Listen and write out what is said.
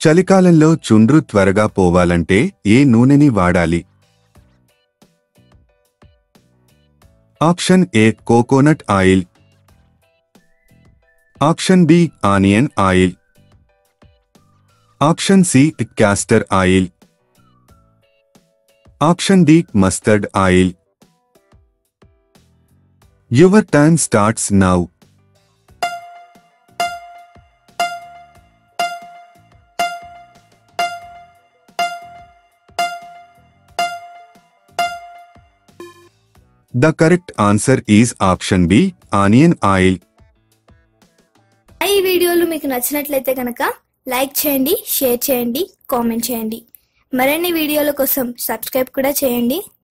చలికాలంలో చుండ్రు త్వరగా పోవాలంటే ఏ నూనెని వాడాలి option A coconut oil option B onion oil option C castor oil option D mustard oil your time starts now The correct answer is option B, onion oil. ఈ వీడియోలు మీకు నచ్చినట్లయితే కనుక లైక్ చేయండి షేర్ చేయండి కామెంట్ చేయండి మరిన్ని వీడియోల కోసం సబ్స్క్రైబ్ కూడా చేయండి